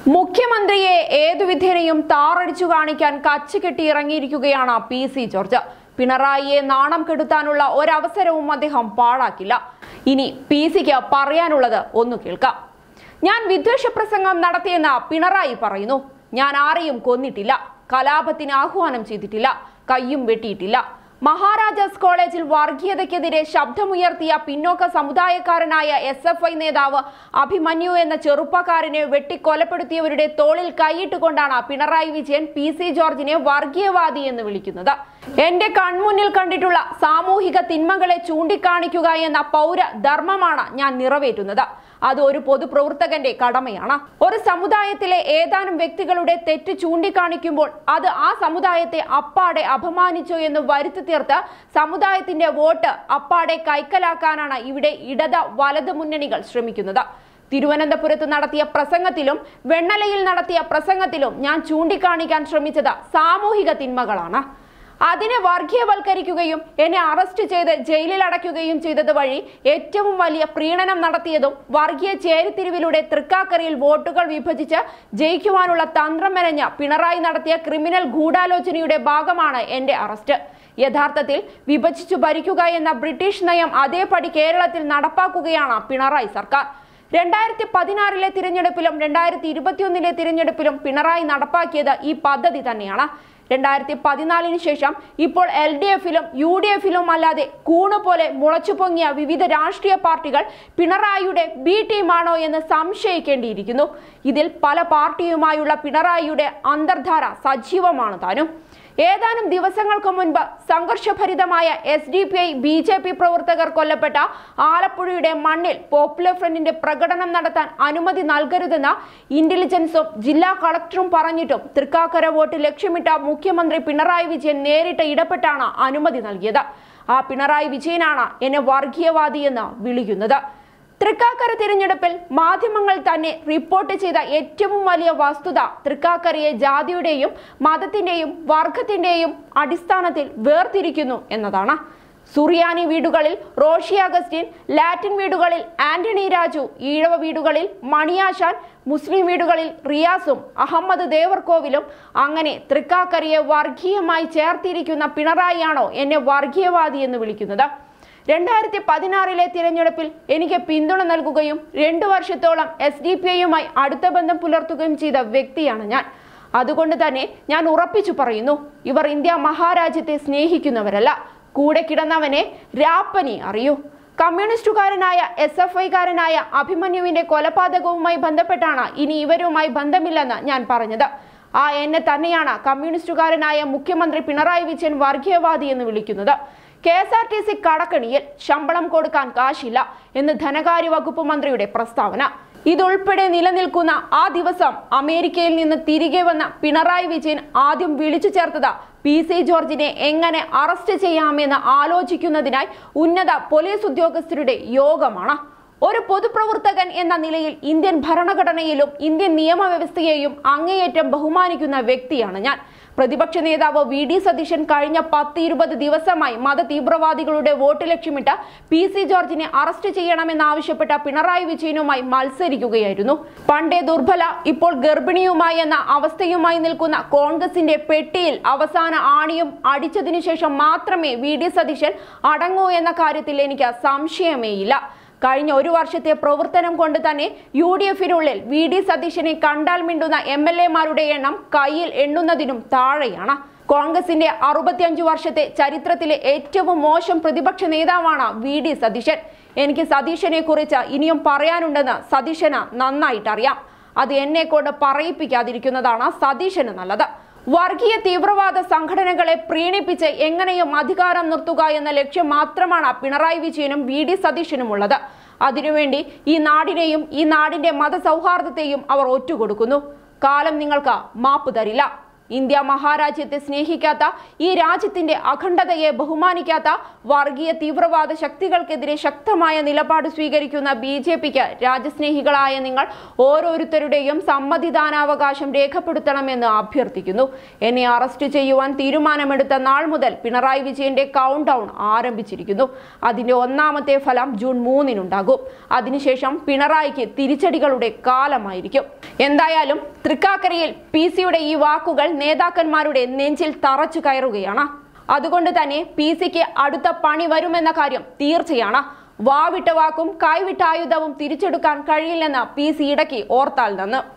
മുഖ്യമന്ത്രിയെ ഏതു വിധേനയും താറടിച്ചു കാണിക്കാൻ കച്ച് കെട്ടി ഇറങ്ങിയിരിക്കുകയാണ് പി സി ജോർജ് പിണറായിയെ നാണം കെടുത്താനുള്ള ഒരവസരവും അദ്ദേഹം പാഴാക്കില്ല ഇനി പി സിക്ക് പറയാനുള്ളത് ഒന്ന് കേൾക്കാം ഞാൻ വിദ്വേഷ പ്രസംഗം നടത്തിയെന്ന് പിണറായി പറയുന്നു ഞാൻ ആരെയും കൊന്നിട്ടില്ല കലാപത്തിന് ആഹ്വാനം ചെയ്തിട്ടില്ല കയ്യും വെട്ടിയിട്ടില്ല മഹാരാജാസ് കോളേജിൽ വർഗീയതയ്ക്കെതിരെ ശബ്ദമുയർത്തിയ പിന്നോക്ക സമുദായക്കാരനായ എസ് എഫ് ഐ നേതാവ് അഭിമന്യു എന്ന ചെറുപ്പക്കാരനെ വെട്ടിക്കൊലപ്പെടുത്തിയവരുടെ തോളിൽ കൈയിട്ടുകൊണ്ടാണ് പിണറായി വിജയൻ പി സി ജോർജിനെ വർഗീയവാദി എന്ന് വിളിക്കുന്നത് എന്റെ കൺമുന്നിൽ കണ്ടിട്ടുള്ള സാമൂഹിക തിന്മകളെ ചൂണ്ടിക്കാണിക്കുക എന്ന പൗര ധർമ്മമാണ് ഞാൻ നിറവേറ്റുന്നത് അത് ഒരു പൊതുപ്രവർത്തകന്റെ കടമയാണ് ഒരു സമുദായത്തിലെ ഏതാനും വ്യക്തികളുടെ തെറ്റ് ചൂണ്ടിക്കാണിക്കുമ്പോൾ അത് ആ സമുദായത്തെ അപ്പാടെ അപമാനിച്ചു എന്ന് വരുത്തി തീർത്ത് സമുദായത്തിന്റെ വോട്ട് അപ്പാടെ കൈക്കലാക്കാനാണ് ഇവിടെ ഇടത് വലത് മുന്നണികൾ ശ്രമിക്കുന്നത് തിരുവനന്തപുരത്ത് നടത്തിയ പ്രസംഗത്തിലും വെണ്ണലയിൽ നടത്തിയ പ്രസംഗത്തിലും ഞാൻ ചൂണ്ടിക്കാണിക്കാൻ ശ്രമിച്ചത് സാമൂഹിക തിന്മകളാണ് അതിനെ വർഗീയവൽക്കരിക്കുകയും എന്നെ അറസ്റ്റ് ചെയ്ത് ജയിലിൽ അടയ്ക്കുകയും ചെയ്തത് വഴി ഏറ്റവും വലിയ പ്രീണനം നടത്തിയതും വർഗീയ ചേരിതിരിവിലൂടെ തൃക്കാക്കരയിൽ വോട്ടുകൾ വിഭജിച്ച് ജയിക്കുവാനുള്ള തന്ത്രം മെനഞ്ഞ പിണറായി നടത്തിയ ക്രിമിനൽ ഗൂഢാലോചനയുടെ ഭാഗമാണ് എന്റെ അറസ്റ്റ് യഥാർത്ഥത്തിൽ വിഭജിച്ചു ഭരിക്കുക എന്ന ബ്രിട്ടീഷ് നയം അതേപടി കേരളത്തിൽ നടപ്പാക്കുകയാണ് പിണറായി സർക്കാർ രണ്ടായിരത്തി പതിനാറിലെ തിരഞ്ഞെടുപ്പിലും രണ്ടായിരത്തി ഇരുപത്തിയൊന്നിലെ തിരഞ്ഞെടുപ്പിലും പിണറായി നടപ്പാക്കിയത് ഈ പദ്ധതി തന്നെയാണ് രണ്ടായിരത്തി പതിനാലിന് ശേഷം ഇപ്പോൾ എൽ ഡി എഫിലും യു ഡി എഫിലും അല്ലാതെ കൂണ് പോലെ മുളച്ചു പൊങ്ങിയ വിവിധ രാഷ്ട്രീയ പാർട്ടികൾ പിണറായിയുടെ ബി ടീമാണോ എന്ന് സംശയിക്കേണ്ടിയിരിക്കുന്നു ഇതിൽ പല പാർട്ടിയുമായുള്ള പിണറായിയുടെ അന്തർധാര സജീവമാണ് താനും ഏതാനും ദിവസങ്ങൾക്ക് മുൻപ് സംഘർഷഭരിതമായ S D P I B J P പ്രവർത്തകർ കൊല്ലപ്പെട്ട ആലപ്പുഴയുടെ മണ്ണിൽ പോപ്പുലർ ഫ്രണ്ടിന്റെ പ്രകടനം നടത്താൻ അനുമതി നൽകരുതെന്ന് ഇന്റലിജൻസും ജില്ലാ കളക്ടറും പറഞ്ഞിട്ടും തൃക്കാക്കര വോട്ട് ലക്ഷ്യമിട്ട മുഖ്യമന്ത്രി പിണറായി വിജയൻ നേരിട്ട് ഇടപെട്ടാണ് അനുമതി നൽകിയത് ആ പിണറായി വിജയനാണ് എന്നെ വർഗീയവാദി എന്ന് വിളിക്കുന്നത് തൃക്കാക്കര തിരഞ്ഞെടുപ്പിൽ മാധ്യമങ്ങൾ തന്നെ റിപ്പോർട്ട് ചെയ്ത ഏറ്റവും വലിയ വസ്തുത തൃക്കാക്കരയെ ജാതിയുടെയും മതത്തിന്റെയും വർഗത്തിന്റെയും അടിസ്ഥാനത്തിൽ വേർതിരിക്കുന്നു എന്നതാണ് സുറിയാനി വീടുകളിൽ റോഷി അഗസ്റ്റിൻ ലാറ്റിൻ വീടുകളിൽ ആന്റണി രാജു ഈഴവ വീടുകളിൽ മണിയാശാൻ മുസ്ലിം വീടുകളിൽ റിയാസും അഹമ്മദ് ദേവർകോവിലും അങ്ങനെ തൃക്കാക്കരയെ വർഗീയമായി ചേർത്തിരിക്കുന്ന പിണറായിയാണോ എന്നെ വർഗീയവാദി എന്ന് വിളിക്കുന്നത് രണ്ടായിരത്തി പതിനാറിലെ തിരഞ്ഞെടുപ്പിൽ എനിക്ക് പിന്തുണ നൽകുകയും രണ്ടു വർഷത്തോളം എസ് ഡി പി ഐയുമായി അടുത്ത ബന്ധം പുലർത്തുകയും ചെയ്ത വ്യക്തിയാണ് ഞാൻ അതുകൊണ്ട് തന്നെ ഞാൻ ഉറപ്പിച്ചു പറയുന്നു ഇവർ ഇന്ത്യ മഹാരാജ്യത്തെ സ്നേഹിക്കുന്നവരല്ല കൂടെ കിടന്നവനെ രാപ്പനി അറിയൂ കമ്മ്യൂണിസ്റ്റുകാരനായ എസ് എഫ് ഐക്കാരനായ അഭിമന്യുവിന്റെ കൊലപാതകവുമായി ബന്ധപ്പെട്ടാണ് ഇനി ഇവരുമായി ബന്ധമില്ലെന്ന് ഞാൻ പറഞ്ഞത് ആ എന്നെ തന്നെയാണ് കമ്മ്യൂണിസ്റ്റുകാരനായ മുഖ്യമന്ത്രി പിണറായി വിജയൻ വർഗീയവാദി എന്ന് വിളിക്കുന്നത് K S R T C കടക്കണിയിൽ ശമ്പളം കൊടുക്കാൻ കാശില്ല എന്ന് ധനകാര്യ വകുപ്പ് മന്ത്രിയുടെ പ്രസ്താവന ഇതുൾപ്പെടെ നിലനിൽക്കുന്ന ആ ദിവസം അമേരിക്കയിൽ നിന്ന് തിരികെ വന്ന പിണറായി വിജയൻ ആദ്യം വിളിച്ചു ചേർത്തത് പി സി ജോർജിനെ എങ്ങനെ അറസ്റ്റ് ചെയ്യാമെന്ന് ആലോചിക്കുന്നതിനായി ഉന്നത പോലീസ് ഉദ്യോഗസ്ഥരുടെ യോഗമാണ് ഒരു പൊതുപ്രവർത്തകൻ എന്ന നിലയിൽ ഇന്ത്യൻ ഭരണഘടനയിലും ഇന്ത്യൻ നിയമവ്യവസ്ഥയെയും അങ്ങേയറ്റം ബഹുമാനിക്കുന്ന വ്യക്തിയാണ് ഞാൻ പ്രതിപക്ഷ നേതാവ് വി ഡി സതീശൻ കഴിഞ്ഞ പത്ത് ഇരുപത് ദിവസമായി മത തീവ്രവാദികളുടെ വോട്ട് ലക്ഷ്യമിട്ട് പി സി ജോർജിനെ അറസ്റ്റ് ചെയ്യണമെന്നാവശ്യപ്പെട്ട പിണറായി വിജയനുമായി മത്സരിക്കുകയായിരുന്നു പണ്ടേ ദുർബല ഇപ്പോൾ ഗർഭിണിയുമായി എന്ന അവസ്ഥയുമായി നിൽക്കുന്ന കോൺഗ്രസിന്റെ പെട്ടിയിൽ അവസാന ആണിയും അടിച്ചതിനു ശേഷം മാത്രമേ വി ഡി സതീശൻ അടങ്ങൂ എന്ന കാര്യത്തിൽ എനിക്ക് സംശയമേയില്ല കഴിഞ്ഞ ഒരു വർഷത്തെ പ്രവർത്തനം കൊണ്ട് തന്നെ യു ഡി എഫിനുള്ളിൽ വി ഡി സതീശനെ കണ്ടാൽ മിണ്ടുന്ന എം എൽ എമാരുടെ എണ്ണം കയ്യിൽ എണ്ണുന്നതിനും താഴെയാണ് കോൺഗ്രസിന്റെ അറുപത്തിയഞ്ചു വർഷത്തെ ചരിത്രത്തിലെ ഏറ്റവും മോശം പ്രതിപക്ഷ നേതാവാണ് വി ഡി സതീശൻ എനിക്ക് സതീശനെ കുറിച്ച് ഇനിയും പറയാനുണ്ടെന്ന് സതീശന് നന്നായിട്ട് അറിയാം അത് എന്നെ കൊണ്ട് പറയിപ്പിക്കാതിരിക്കുന്നതാണ് സതീശന് നല്ലത് വർഗീയ തീവ്രവാദ സംഘടനകളെ പ്രീണിപ്പിച്ച് എങ്ങനെയും അധികാരം നിർത്തുക എന്ന ലക്ഷ്യം മാത്രമാണ് പിണറായി വിജയനും വി ഡി സതീശനുമുള്ളത് അതിനുവേണ്ടി ഈ നാടിനെയും ഈ നാടിന്റെ മതസൗഹാർദ്ദത്തെയും അവർ ഒറ്റുകൊടുക്കുന്നു കാലം നിങ്ങൾക്ക് മാപ്പ് തരില്ല ഇന്ത്യ മഹാരാജ്യത്തെ സ്നേഹിക്കാത്ത ഈ രാജ്യത്തിന്റെ അഖണ്ഡതയെ ബഹുമാനിക്കാത്ത വർഗീയ തീവ്രവാദ ശക്തികൾക്കെതിരെ ശക്തമായ നിലപാട് സ്വീകരിക്കുന്ന ബി ജെ പിക്ക് രാജ്യസ്നേഹികളായ നിങ്ങൾ ഓരോരുത്തരുടെയും സമ്മതിദാനാവകാശം രേഖപ്പെടുത്തണമെന്ന് അഭ്യർത്ഥിക്കുന്നു എന്നെ അറസ്റ്റ് ചെയ്യുവാൻ തീരുമാനമെടുത്ത നാൾ മുതൽ പിണറായി വിജയന്റെ കൗണ്ട് ഡൗൺ ആരംഭിച്ചിരിക്കുന്നു അതിന്റെ ഒന്നാമത്തെ ഫലം ജൂൺ മൂന്നിനുണ്ടാകും അതിനുശേഷം പിണറായിക്ക് തിരിച്ചടികളുടെ കാലമായിരിക്കും എന്തായാലും തൃക്കാക്കരയിൽ പി സിയുടെ ഈ വാക്കുകൾ നേതാക്കന്മാരുടെ നെഞ്ചിൽ തറച്ചു കയറുകയാണ് അതുകൊണ്ട് തന്നെ പി സിക്ക് അടുത്ത പണി വരുമെന്ന കാര്യം തീർച്ചയാണ് വാവിട്ട വാക്കും കൈവിട്ട ആയുധവും തിരിച്ചെടുക്കാൻ കഴിയില്ലെന്ന് പി സി ഇടയ്ക്ക് ഓർത്താൽ നന്ന്